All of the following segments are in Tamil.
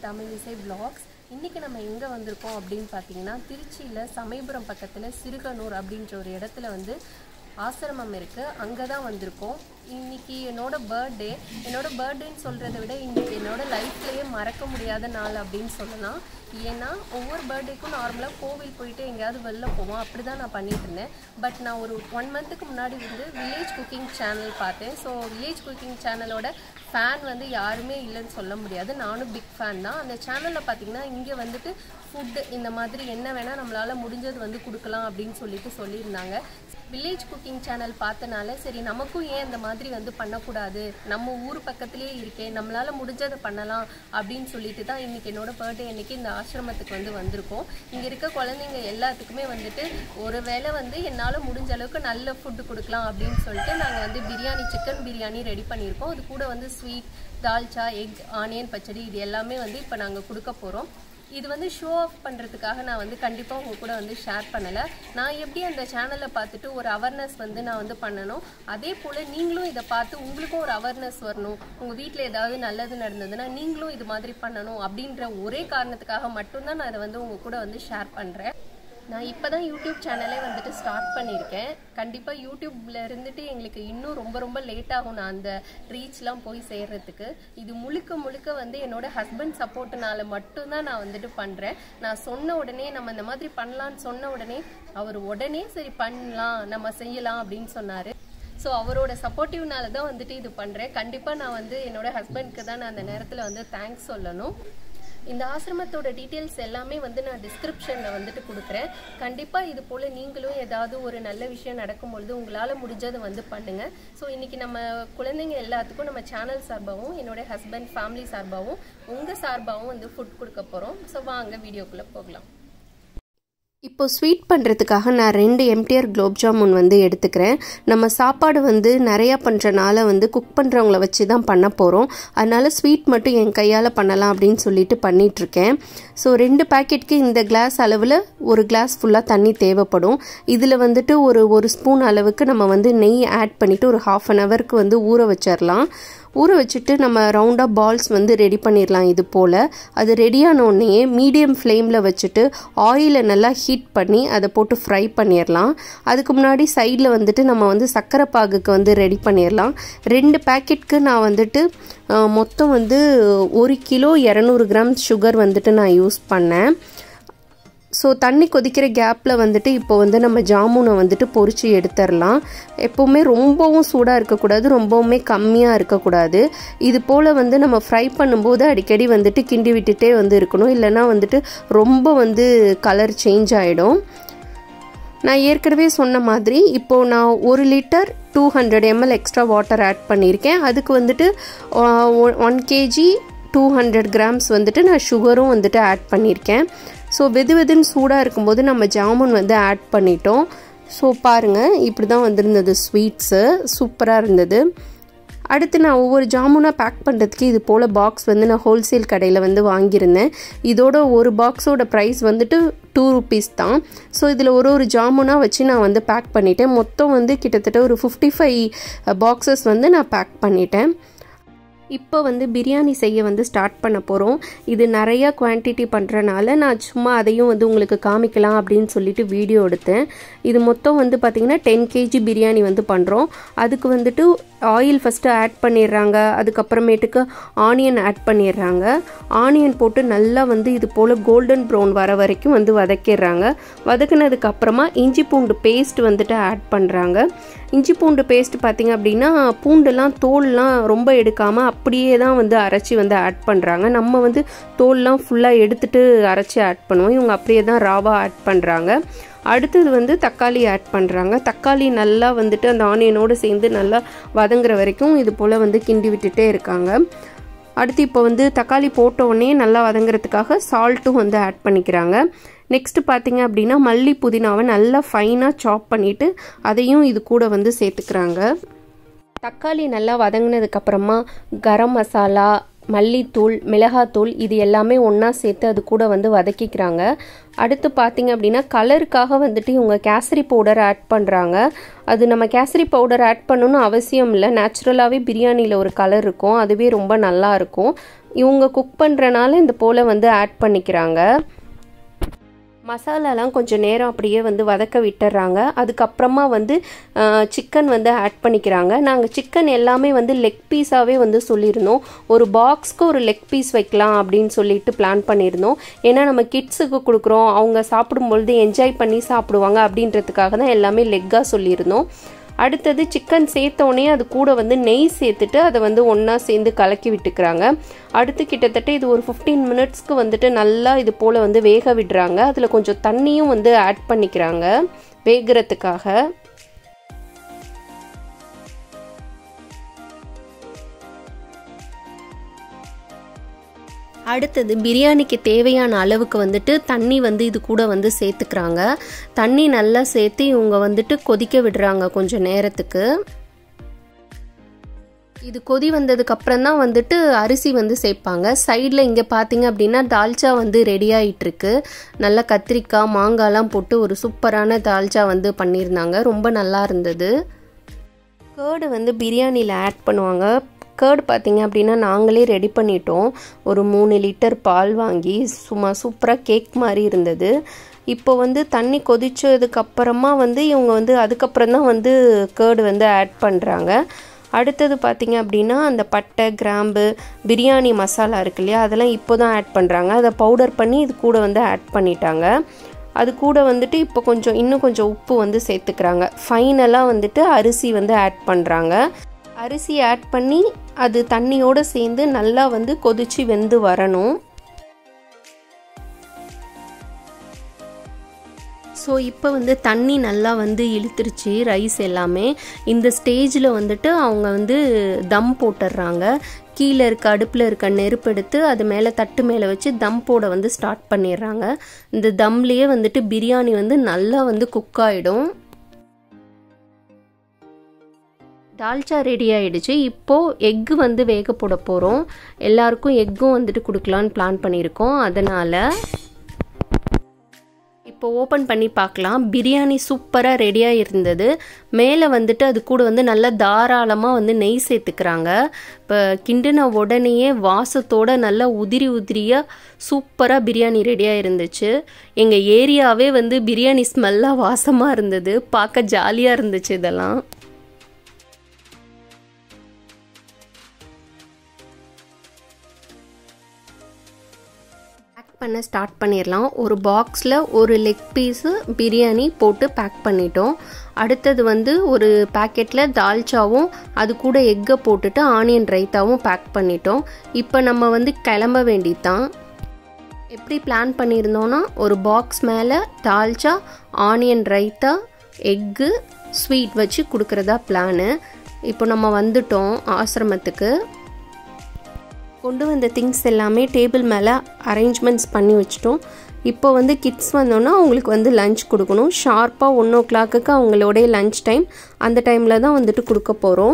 தமிழிசை vlogs இன்றைக்கி நம்ம எங்கே வந்திருக்கோம் அப்படின்னு பார்த்தீங்கன்னா திருச்சியில் சமயபுரம் பக்கத்தில் சிறுகனூர் அப்படின்ற ஒரு இடத்துல வந்து ஆசிரமம் இருக்குது அங்கே தான் வந்திருக்கோம் இன்னைக்கு என்னோட பர்த்டே என்னோட பர்த்டேன்னு சொல்கிறத விட இன்னைக்கு என்னோட லைஃப்லேயே மறக்க முடியாத நாள் அப்படின்னு சொல்லலாம் ஏன்னா ஒவ்வொரு பர்த்டேக்கும் நார்மலாக கோவில் போயிட்டு எங்கேயாவது வெளில போவோம் அப்படி தான் நான் பண்ணிட்டு இருந்தேன் பட் நான் ஒரு ஒன் மந்த்துக்கு முன்னாடி வந்து வில்லேஜ் குக்கிங் சேனல் பார்த்தேன் ஸோ வில்லேஜ் குக்கிங் சேனலோட ஃபேன் வந்து யாருமே இல்லைன்னு சொல்ல முடியாது நானும் பிக் ஃபேன் தான் அந்த சேனலில் பார்த்தீங்கன்னா இங்கே வந்துட்டு ஃபுட்டு இந்த மாதிரி என்ன வேணால் நம்மளால் முடிஞ்சது வந்து கொடுக்கலாம் அப்படின்னு சொல்லிட்டு சொல்லியிருந்தாங்க வில்லேஜ் குக்கிங் சேனல் பார்த்தனால சரி நமக்கும் ஏன் இந்த மாதிரி வந்து பண்ணக்கூடாது நம்ம ஊர் பக்கத்துலேயே இருக்கே நம்மளால் முடிஞ்சதை பண்ணலாம் அப்படின்னு சொல்லிட்டு தான் இன்றைக்கி என்னோட பர்த்டே அன்னைக்கு இந்த ஆசிரமத்துக்கு வந்து வந்திருக்கோம் இங்கே இருக்க குழந்தைங்க எல்லாத்துக்குமே வந்துட்டு ஒரு வேளை வந்து என்னால் முடிஞ்ச அளவுக்கு நல்ல ஃபுட்டு கொடுக்கலாம் அப்படின்னு சொல்லிட்டு நாங்கள் வந்து பிரியாணி சிக்கன் பிரியாணி ரெடி பண்ணியிருக்கோம் அது கூட வந்து sweet dalcha egg onion pachadi இது எல்லாமே வந்து இப்போ நாங்கள் கொடுக்க போகிறோம் இது வந்து ஷோ ஆஃப் பண்ணுறதுக்காக நான் வந்து கண்டிப்பாக உங்கள் கூட வந்து ஷேர் பண்ணலை நான் எப்படி அந்த சேனலை பார்த்துட்டு ஒரு அவேர்னஸ் வந்து நான் வந்து பண்ணணும் அதே போல் நீங்களும் இதை பார்த்து உங்களுக்கும் ஒரு அவேர்னஸ் வரணும் உங்கள் வீட்டில் ஏதாவது நல்லது நடந்ததுன்னா நீங்களும் இது மாதிரி பண்ணணும் அப்படின்ற ஒரே காரணத்துக்காக மட்டும்தான் நான் இதை வந்து உங்கள் கூட வந்து ஷேர் பண்ணுறேன் நான் இப்போ தான் யூடியூப் சேனலே வந்துட்டு ஸ்டார்ட் பண்ணியிருக்கேன் கண்டிப்பாக யூடியூப்பில் இருந்துட்டு எங்களுக்கு இன்னும் ரொம்ப ரொம்ப லேட் ஆகும் நான் அந்த ரீச்லாம் போய் சேர்றதுக்கு இது முழுக்க முழுக்க வந்து என்னோட ஹஸ்பண்ட் சப்போர்ட்டுனால மட்டும்தான் நான் வந்துட்டு பண்ணுறேன் நான் சொன்ன உடனே நம்ம இந்த மாதிரி பண்ணலான்னு சொன்ன உடனே அவர் உடனே சரி பண்ணலாம் நம்ம செய்யலாம் அப்படின்னு சொன்னார் ஸோ அவரோட சப்போர்ட்டிவ்னால தான் வந்துட்டு இது பண்ணுறேன் கண்டிப்பாக நான் வந்து என்னோட ஹஸ்பண்ட்க்கு தான் நான் அந்த நேரத்தில் வந்து தேங்க்ஸ் சொல்லணும் இந்த ஆசிரமத்தோட டீட்டெயில்ஸ் எல்லாமே வந்து நான் டிஸ்கிரிப்ஷனில் வந்துட்டு கொடுக்குறேன் கண்டிப்பாக இது போல் நீங்களும் ஏதாவது ஒரு நல்ல விஷயம் நடக்கும்பொழுது உங்களால் முடிஞ்சதை வந்து பண்ணுங்கள் ஸோ இன்றைக்கி நம்ம குழந்தைங்க எல்லாத்துக்கும் நம்ம சேனல் சார்பாகவும் என்னோட ஹஸ்பண்ட் ஃபேமிலி சார்பாகவும் உங்கள் சார்பாகவும் வந்து ஃபுட் கொடுக்க போகிறோம் ஸோ வாங்க வீடியோக்குள்ளே போகலாம் இப்போ ஸ்வீட் பண்ணுறதுக்காக நான் ரெண்டு எம்டிஆர் குலோப் ஜாமுன் வந்து எடுத்துக்கிறேன் நம்ம சாப்பாடு வந்து நிறையா பண்ணுறனால வந்து குக் பண்ணுறவங்கள வச்சு தான் பண்ண போகிறோம் அதனால் ஸ்வீட் மட்டும் என் கையால் பண்ணலாம் அப்படின்னு சொல்லிட்டு பண்ணிகிட்ருக்கேன் ஸோ ரெண்டு பேக்கெட்க்கு இந்த கிளாஸ் அளவில் ஒரு கிளாஸ் ஃபுல்லாக தண்ணி தேவைப்படும் இதில் வந்துட்டு ஒரு ஒரு ஸ்பூன் அளவுக்கு நம்ம வந்து நெய் ஆட் பண்ணிவிட்டு ஒரு ஹாஃப் அன் ஹவருக்கு வந்து ஊற வச்சிடலாம் ஊற வச்சுட்டு நம்ம ரவுண்டாக பால்ஸ் வந்து ரெடி பண்ணிடலாம் இது போல் அது ரெடியானோடனே மீடியம் ஃப்ளேமில் வச்சுட்டு ஆயிலை நல்லா ஹீட் பண்ணி அதை போட்டு ஃப்ரை பண்ணிடலாம் அதுக்கு முன்னாடி சைடில் வந்துட்டு நம்ம வந்து சர்க்கரை பாகுக்கு வந்து ரெடி பண்ணிடலாம் ரெண்டு பேக்கெட்க்கு நான் வந்துட்டு மொத்தம் வந்து ஒரு கிலோ இரநூறு கிராம் சுகர் வந்துட்டு நான் யூஸ் பண்ணேன் ஸோ தண்ணி கொதிக்கிற கேப்பில் வந்துட்டு இப்போ வந்து நம்ம ஜாமுனை வந்துட்டு பொறிச்சு எடுத்துடலாம் எப்போவுமே ரொம்பவும் சூடாக இருக்கக்கூடாது ரொம்பவுமே கம்மியாக இருக்கக்கூடாது இது போல் வந்து நம்ம ஃப்ரை பண்ணும்போது அடிக்கடி வந்துட்டு கிண்டி விட்டுட்டே வந்து இருக்கணும் இல்லைன்னா வந்துட்டு ரொம்ப வந்து கலர் சேஞ்ச் ஆகிடும் நான் ஏற்கனவே சொன்ன மாதிரி இப்போது நான் ஒரு litre two hundred ML extra water add பண்ணியிருக்கேன் அதுக்கு வந்துட்டு one KG two hundred grams வந்துட்டு நான் சுகரும் வந்துட்டு ஆட் பண்ணியிருக்கேன் ஸோ வெது வெதுன்னு சூடாக இருக்கும்போது நம்ம ஜாமுன் வந்து ஆட் பண்ணிட்டோம் ஸோ பாருங்கள் இப்படி தான் வந்திருந்தது ஸ்வீட்ஸு சூப்பராக இருந்தது அடுத்து நான் ஒவ்வொரு ஜாமுனாக பேக் பண்ணுறதுக்கு இது போல் பாக்ஸ் வந்து நான் ஹோல்சேல் கடையில் வந்து வாங்கியிருந்தேன் இதோட ஒரு பாக்ஸோட ப்ரைஸ் வந்துட்டு டூ ருபீஸ் தான் ஸோ இதில் ஒரு ஒரு ஜாமுனாக வச்சு நான் வந்து பேக் பண்ணிட்டேன் மொத்தம் வந்து கிட்டத்தட்ட ஒரு ஃபிஃப்டி ஃபைவ் பாக்ஸஸ் வந்து நான் பேக் பண்ணிட்டேன் இப்போ வந்து பிரியாணி செய்ய வந்து ஸ்டார்ட் பண்ண போகிறோம் இது நிறையா குவான்டிட்டி பண்ணுறனால நான் சும்மா அதையும் வந்து உங்களுக்கு காமிக்கலாம் அப்படின்னு சொல்லிட்டு வீடியோ எடுத்தேன் இது மொத்தம் வந்து பார்த்திங்கன்னா டென் கேஜி பிரியாணி வந்து பண்ணுறோம் அதுக்கு வந்துட்டு ஆயில் ஃபஸ்ட்டு ஆட் பண்ணிடுறாங்க அதுக்கப்புறமேட்டுக்கு ஆனியன் ஆட் பண்ணிடுறாங்க ஆனியன் போட்டு நல்லா வந்து இது போல் கோல்டன் ப்ரௌன் வர வரைக்கும் வந்து வதக்கிடுறாங்க வதக்குனதுக்கு அப்புறமா இஞ்சி பூண்டு பேஸ்ட் வந்துட்டு ஆட் பண்ணுறாங்க இஞ்சி பூண்டு பேஸ்ட் பார்த்திங்க அப்படின்னா பூண்டுலாம் தோல்லாம் ரொம்ப எடுக்காமல் அப்படியே தான் வந்து அரைச்சி வந்து ஆட் பண்ணுறாங்க நம்ம வந்து தோல்லாம் ஃபுல்லாக எடுத்துட்டு அரைச்சி ஆட் பண்ணுவோம் இவங்க அப்படியே தான் ராவாக ஆட் பண்ணுறாங்க அடுத்தது வந்து தக்காளி ஆட் பண்ணுறாங்க தக்காளி நல்லா வந்துட்டு அந்த ஆனியனோடு சேர்ந்து நல்லா வதங்குற வரைக்கும் இது போல் வந்து கிண்டி விட்டுட்டே இருக்காங்க அடுத்து இப்போ வந்து தக்காளி போட்ட உடனே நல்லா வதங்குறதுக்காக சால்ட்டும் வந்து ஆட் பண்ணிக்கிறாங்க நெக்ஸ்ட்டு பார்த்தீங்க அப்படின்னா மல்லி புதினாவை நல்லா ஃபைனாக சாப் பண்ணிவிட்டு அதையும் இது கூட வந்து சேர்த்துக்கிறாங்க தக்காளி நல்லா வதங்கினதுக்கப்புறமா கரம் மசாலா மல்லித்தூள் மிளகாத்தூள் இது எல்லாமே ஒன்றா சேர்த்து அது கூட வந்து வதக்கிக்கிறாங்க அடுத்து பார்த்தீங்க அப்படின்னா கலருக்காக வந்துட்டு இவங்க கேசரி பவுடர் ஆட் பண்ணுறாங்க அது நம்ம கேசரி பவுடர் ஆட் பண்ணணும்னு அவசியம் இல்லை நேச்சுரலாகவே பிரியாணியில் ஒரு கலர் இருக்கும் அதுவே ரொம்ப நல்லா இருக்கும் இவங்க குக் பண்ணுறனால இந்த போல் வந்து ஆட் பண்ணிக்கிறாங்க மசாலாலாம் கொஞ்சம் நேரம் அப்படியே வந்து வதக்க விட்டுறாங்க அதுக்கப்புறமா வந்து சிக்கன் வந்து ஆட் பண்ணிக்கிறாங்க நாங்கள் சிக்கன் எல்லாமே வந்து லெக் பீஸாகவே வந்து சொல்லியிருந்தோம் ஒரு பாக்ஸ்க்கு ஒரு லெக் பீஸ் வைக்கலாம் அப்படின்னு சொல்லிட்டு பிளான் பண்ணியிருந்தோம் ஏன்னா நம்ம கிட்ஸுக்கு கொடுக்குறோம் அவங்க சாப்பிடும்பொழுது என்ஜாய் பண்ணி சாப்பிடுவாங்க அப்படின்றதுக்காக தான் எல்லாமே லெக்காக சொல்லியிருந்தோம் அடுத்தது சிக்கன் சேர்த்தோடனே அது கூட வந்து நெய் சேர்த்துட்டு அதை வந்து ஒன்றா சேர்ந்து கலக்கி விட்டுக்கிறாங்க அடுத்து கிட்டத்தட்ட இது ஒரு ஃபிஃப்டீன் மினிட்ஸ்க்கு வந்துட்டு நல்லா இது போல் வந்து வேக விடுறாங்க அதில் கொஞ்சம் தண்ணியும் வந்து ஆட் பண்ணிக்கிறாங்க வேகிறதுக்காக அடுத்தது பிரியாணிக்கு தேவையான அளவுக்கு வந்துட்டு தண்ணி வந்து இது கூட வந்து சேர்த்துக்கிறாங்க தண்ணி நல்லா சேர்த்து இவங்க வந்துட்டு கொதிக்க விடுறாங்க கொஞ்சம் நேரத்துக்கு இது கொதி வந்ததுக்கு அப்புறம் தான் வந்துட்டு அரிசி வந்து சேர்ப்பாங்க சைடில் இங்கே பார்த்தீங்க அப்படின்னா தால்ச்சா வந்து ரெடி ஆகிட்டுருக்கு நல்லா கத்திரிக்காய் மாங்காய்லாம் போட்டு ஒரு சூப்பரான தால்ச்சா வந்து பண்ணியிருந்தாங்க ரொம்ப நல்லா இருந்தது கேர்டு வந்து பிரியாணியில் ஆட் பண்ணுவாங்க கேர்டு பார்த்தீங்க அப்படின்னா நாங்களே ரெடி பண்ணிட்டோம் ஒரு மூணு லிட்டர் பால் வாங்கி சும்மா சூப்பராக கேக் மாதிரி இருந்தது இப்போ வந்து தண்ணி கொதிச்சதுக்கு அப்புறமா வந்து இவங்க வந்து அதுக்கப்புறம் தான் வந்து கேர்டு வந்து ஆட் பண்ணுறாங்க அடுத்தது பார்த்தீங்க அப்படின்னா அந்த பட்டை கிராம்பு பிரியாணி மசாலா இருக்கு இல்லையா அதெல்லாம் இப்போ தான் ஆட் பண்ணுறாங்க அதை பவுடர் பண்ணி இது கூட வந்து ஆட் பண்ணிட்டாங்க அது கூட வந்துட்டு இப்போ கொஞ்சம் இன்னும் கொஞ்சம் உப்பு வந்து சேர்த்துக்கிறாங்க ஃபைனலாக வந்துட்டு அரிசி வந்து ஆட் பண்ணுறாங்க அரிசி ஆட் பண்ணி அது தண்ணியோடு சேர்ந்து நல்லா வந்து கொதிச்சு வெந்து வரணும் ஸோ இப்போ வந்து தண்ணி நல்லா வந்து இழுத்துருச்சு ரைஸ் எல்லாமே இந்த ஸ்டேஜில் வந்துட்டு அவங்க வந்து தம் போட்டுடுறாங்க கீழே இருக்க அடுப்பில் இருக்க நெருப்பு எடுத்து அது மேலே தட்டு மேலே வச்சு தம் போட வந்து ஸ்டார்ட் பண்ணிடுறாங்க இந்த தம்லேயே வந்துட்டு பிரியாணி வந்து நல்லா வந்து குக் ஆகிடும் தால்ச்சா ரெடி ஆகிடுச்சு இப்போது எக்கு வந்து வேக போட போகிறோம் எல்லாருக்கும் எக்கும் வந்துட்டு கொடுக்கலான்னு பிளான் பண்ணியிருக்கோம் அதனால் இப்போ ஓப்பன் பண்ணி பார்க்கலாம் பிரியாணி சூப்பராக ரெடியாக இருந்தது மேலே வந்துட்டு அது கூட வந்து நல்லா தாராளமாக வந்து நெய் சேர்த்துக்கிறாங்க இப்போ கிண்டின உடனேயே வாசத்தோட நல்லா உதிரி உதிரியாக சூப்பராக பிரியாணி ரெடியாக இருந்துச்சு எங்கள் ஏரியாவே வந்து பிரியாணி ஸ்மெல்லாக வாசமாக இருந்தது பார்க்க ஜாலியாக இருந்துச்சு இதெல்லாம் பேக் பண்ண ஸ்டார்ட் பண்ணிடலாம் ஒரு பாக்ஸில் ஒரு லெக் பீஸு பிரியாணி போட்டு பேக் பண்ணிட்டோம் அடுத்தது வந்து ஒரு பேக்கெட்டில் தால்ச்சாவும் அது கூட எக்கை போட்டுட்டு ஆனியன் ரைத்தாவும் பேக் பண்ணிட்டோம் இப்போ நம்ம வந்து கிளம்ப வேண்டியதான் எப்படி பிளான் பண்ணியிருந்தோன்னா ஒரு பாக்ஸ் மேலே தால்ச்சா ஆனியன் ரைத்தா எக்கு ஸ்வீட் வச்சு கொடுக்குறதா பிளானு இப்போ நம்ம வந்துட்டோம் ஆசிரமத்துக்கு கொண்டு வந்த திங்ஸ் எல்லாமே டேபிள் மேலே அரேஞ்ச்மெண்ட்ஸ் பண்ணி வச்சிட்டோம் இப்போ வந்து கிட்ஸ் வந்தோன்னா அவங்களுக்கு வந்து லஞ்ச் கொடுக்கணும் ஷார்ப்பாக ஒன் ஓ கிளாக்குக்கு அவங்களோடைய லஞ்ச் டைம் அந்த டைமில் தான் வந்துட்டு கொடுக்க போகிறோம்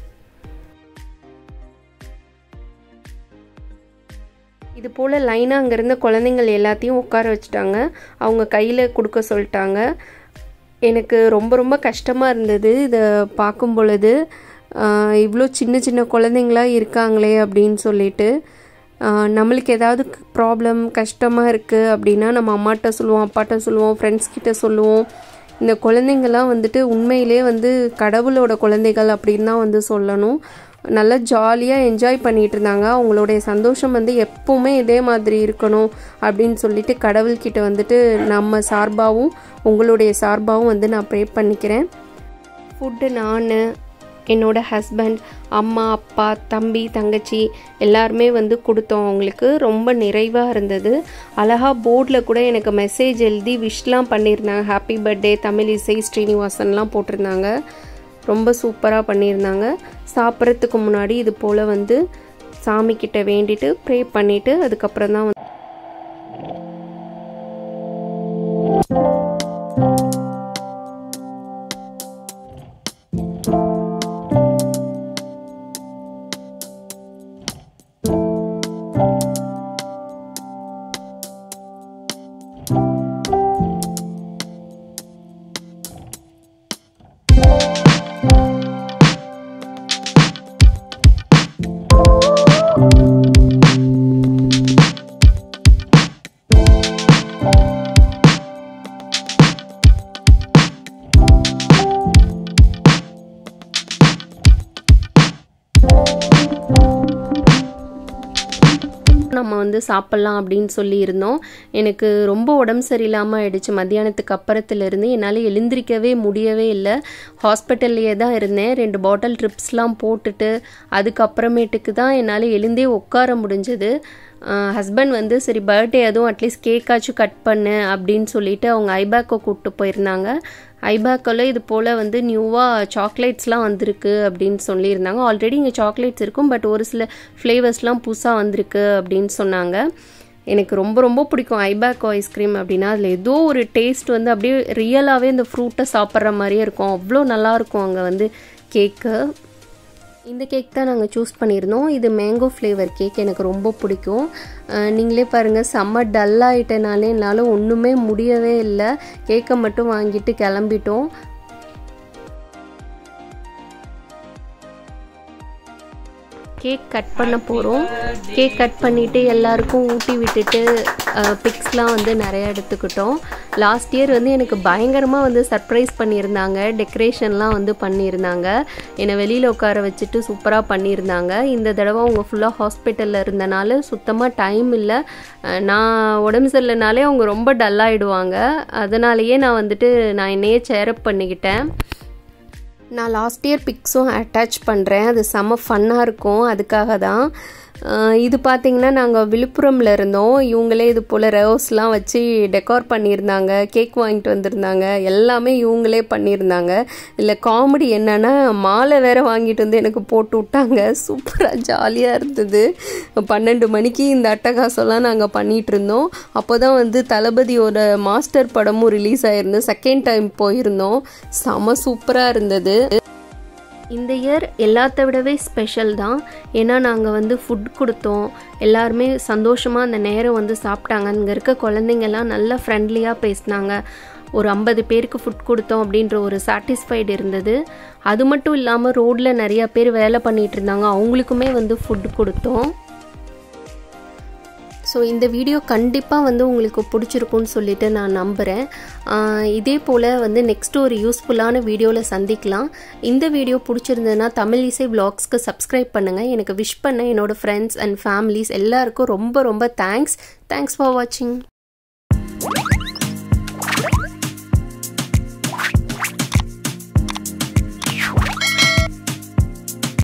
இது போல் லைனாக அங்கே இருந்த குழந்தைங்கள் எல்லாத்தையும் உட்கார வச்சுட்டாங்க அவங்க கையில் கொடுக்க சொல்லிட்டாங்க எனக்கு ரொம்ப ரொம்ப கஷ்டமாக இருந்தது இதை பார்க்கும் பொழுது இவ்வளோ சின்ன சின்ன குழந்தைங்களா இருக்காங்களே அப்படின்னு சொல்லிட்டு நம்மளுக்கு ஏதாவது ப்ராப்ளம் கஷ்டமாக இருக்குது அப்படின்னா நம்ம அம்மாட்ட சொல்லுவோம் அப்பாட்ட சொல்லுவோம் ஃப்ரெண்ட்ஸ் கிட்ட சொல்லுவோம் இந்த குழந்தைங்கள்லாம் வந்துட்டு உண்மையிலே வந்து கடவுளோட குழந்தைகள் அப்படின்னு தான் வந்து சொல்லணும் நல்லா ஜாலியாக என்ஜாய் பண்ணிகிட்டு இருந்தாங்க அவங்களுடைய சந்தோஷம் வந்து எப்போவுமே இதே மாதிரி இருக்கணும் அப்படின்னு சொல்லிட்டு கடவுள்கிட்ட வந்துட்டு நம்ம சார்பாகவும் உங்களுடைய சார்பாகவும் வந்து நான் ப்ரே பண்ணிக்கிறேன் ஃபுட்டு நான் என்னோட ஹஸ்பண்ட் அம்மா அப்பா தம்பி தங்கச்சி எல்லாருமே வந்து கொடுத்தோம் அவங்களுக்கு ரொம்ப நிறைவாக இருந்தது அழகாக போர்டில் கூட எனக்கு மெசேஜ் எழுதி விஷ்,லாம் பண்ணியிருந்தாங்க ஹாப்பி பர்த்டே தமிழ் இசை ஸ்ரீனிவாசன்லாம் போட்டிருந்தாங்க ரொம்ப சூப்பராக பண்ணியிருந்தாங்க சாப்பிட்றதுக்கு முன்னாடி இது போல் வந்து சாமிக்கிட்ட வேண்டிட்டு ப்ரே பண்ணிவிட்டு அதுக்கப்புறம் தான் வந்து நம்ம வந்து சாப்பிட்லாம் அப்படின்னு சொல்லி இருந்தோம் எனக்கு ரொம்ப உடம்பு சரியில்லாமல் ஆயிடுச்சு மத்தியானத்துக்கு அப்புறத்துலேருந்து என்னால் எழுந்திரிக்கவே முடியவே இல்லை ஹாஸ்பிட்டல்லையே தான் இருந்தேன் ரெண்டு பாட்டில் ட்ரிப்ஸ்லாம் போட்டுட்டு அதுக்கப்புறமேட்டுக்கு தான் என்னால் எழுந்தே உட்கார முடிஞ்சது ஹஸ்பண்ட் வந்து சரி பர்த்டே அதுவும் அட்லீஸ்ட் கேக்காச்சும் கட் பண்ணு அப்படின்னு சொல்லிட்டு அவங்க ஐபேக்கை கூப்பிட்டு போயிருந்தாங்க ஐபேக்கில் இது போல் வந்து நியூவாக சாக்லேட்ஸ்லாம் வந்திருக்கு அப்படின்னு சொல்லியிருந்தாங்க ஆல்ரெடி இங்கே சாக்லேட்ஸ் இருக்கும் பட் ஒரு சில ஃப்ளேவர்ஸ்லாம் புதுசாக வந்திருக்கு அப்படின்னு சொன்னாங்க எனக்கு ரொம்ப ரொம்ப பிடிக்கும் ஐபேக் ஐஸ்கிரீம் அப்படின்னா அதில் ஏதோ ஒரு டேஸ்ட் வந்து அப்படியே ரியலாகவே இந்த ஃப்ரூட்டை சாப்பிட்ற மாதிரியே இருக்கும் அவ்வளோ நல்லாயிருக்கும் அங்கே வந்து கேக்கு இந்த கேக் தான் நாங்கள் சூஸ் பண்ணியிருந்தோம் இது மேங்கோ ஃப்ளேவர் கேக் எனக்கு ரொம்ப பிடிக்கும் நீங்களே பாருங்கள் செம்ம டல்லாகிட்டனாலே என்னால் ஒன்றுமே முடியவே இல்லை கேக்கை மட்டும் வாங்கிட்டு கிளம்பிட்டோம் கேக் கட் பண்ண போகிறோம் கேக் கட் பண்ணிவிட்டு எல்லாருக்கும் ஊட்டி விட்டுட்டு பிக்ஸ்லாம் வந்து நிறைய எடுத்துக்கிட்டோம் லாஸ்ட் இயர் வந்து எனக்கு பயங்கரமாக வந்து சர்ப்ரைஸ் பண்ணியிருந்தாங்க டெக்கரேஷன்லாம் வந்து பண்ணியிருந்தாங்க என்னை வெளியில் உட்கார வச்சுட்டு சூப்பராக பண்ணியிருந்தாங்க இந்த தடவை அவங்க ஃபுல்லாக ஹாஸ்பிட்டலில் இருந்தனால சுத்தமாக டைம் இல்லை நான் உடம்பு சரியில்லைனாலே அவங்க ரொம்ப டல்லாகிடுவாங்க அதனாலேயே நான் வந்துட்டு நான் என்னையே சேரப் பண்ணிக்கிட்டேன் நான் லாஸ்ட் இயர் பிக்ஸும் அட்டாச் பண்ணுறேன் அது செம்ம ஃபன்னாக இருக்கும் அதுக்காக தான் இது பார்த்திங்கன்னா நாங்கள் விழுப்புரமில் இருந்தோம் இவங்களே இது போல் ரோஸ்லாம் வச்சு டெக்கார் பண்ணியிருந்தாங்க கேக் வாங்கிட்டு வந்திருந்தாங்க எல்லாமே இவங்களே பண்ணியிருந்தாங்க இதில் காமெடி என்னென்னா மாலை வேறு வாங்கிட்டு வந்து எனக்கு போட்டு விட்டாங்க சூப்பராக ஜாலியாக இருந்தது பன்னெண்டு மணிக்கு இந்த அட்டகாசம்லாம் நாங்கள் பண்ணிகிட்டு இருந்தோம் அப்போ தான் வந்து தளபதியோட மாஸ்டர் படமும் ரிலீஸ் ஆகிருந்து செகண்ட் டைம் போயிருந்தோம் செம சூப்பராக இருந்தது இந்த இயர் எல்லாத்த விடவே ஸ்பெஷல் தான் ஏன்னா நாங்கள் வந்து ஃபுட் கொடுத்தோம் எல்லாருமே சந்தோஷமாக அந்த நேரம் வந்து சாப்பிட்டாங்க அங்கே இருக்க குழந்தைங்கள்லாம் நல்லா ஃப்ரெண்ட்லியாக பேசினாங்க ஒரு ஐம்பது பேருக்கு ஃபுட் கொடுத்தோம் அப்படின்ற ஒரு சாட்டிஸ்ஃபைடு இருந்தது அது மட்டும் இல்லாமல் ரோட்டில் நிறையா பேர் வேலை பண்ணிகிட்டு இருந்தாங்க அவங்களுக்குமே வந்து ஃபுட் கொடுத்தோம் ஸோ இந்த வீடியோ கண்டிப்பாக வந்து உங்களுக்கு பிடிச்சிருக்குன்னு சொல்லிட்டு நான் நம்புகிறேன் இதே போல் வந்து நெக்ஸ்ட் ஒரு யூஸ்ஃபுல்லான வீடியோவில் சந்திக்கலாம் இந்த வீடியோ பிடிச்சிருந்ததுன்னா தமிழ் இசை வ்ளாக்ஸ்க்கு சப்ஸ்கிரைப் பண்ணுங்கள் எனக்கு விஷ் பண்ண என்னோடய ஃப்ரெண்ட்ஸ் அண்ட் ஃபேமிலிஸ் எல்லாருக்கும் ரொம்ப ரொம்ப தேங்க்ஸ் தேங்க்ஸ் ஃபார் வாட்சிங்